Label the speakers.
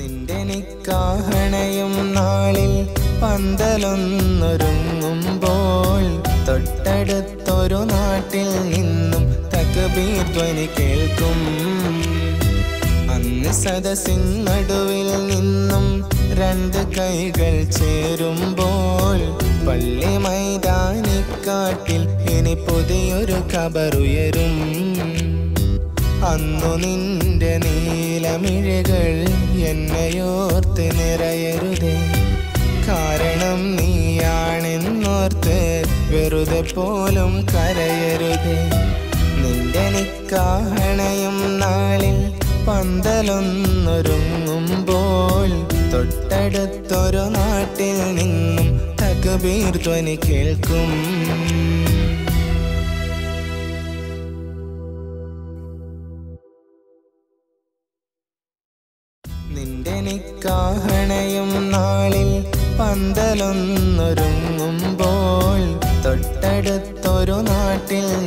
Speaker 1: നിന്റെ നിക്കാഹണയും നാളിൽ പന്തലൊന്നൊരുങ്ങുമ്പോൾ തൊട്ടടുത്തൊരു നാട്ടിൽ നിന്നും തകബീർ ധ്വനി കേൾക്കും അന്ന് സദസ്സിൻ നടുവിൽ നിന്നും രണ്ട് കൈകൾ ചേരുമ്പോൾ പള്ളി മൈതാനിക്കാട്ടിൽ ഇനി പുതിയൊരു കബറുയരും അന്നു നിന്റെ നീലമിഴകൾ എന്നെയോർത്ത് നിറയരുതേ കാരണം നീയാണെന്നോർത്ത് വെറുതെ പോലും കരയരുതേ നിന്റെ നിക്കാഹണയും നാളിൽ പന്തലൊന്നൊരുങ്ങുമ്പോൾ തൊട്ടടുത്തൊരു നാട്ടിൽ നിന്നും തകബീർ ധ്വനി കേൾക്കും നിന്റെ നിക്കാഹണയും നാളിൽ പന്തലൊന്നൊരുങ്ങുമ്പോൾ തൊട്ടടുത്തൊരു നാട്ടിൽ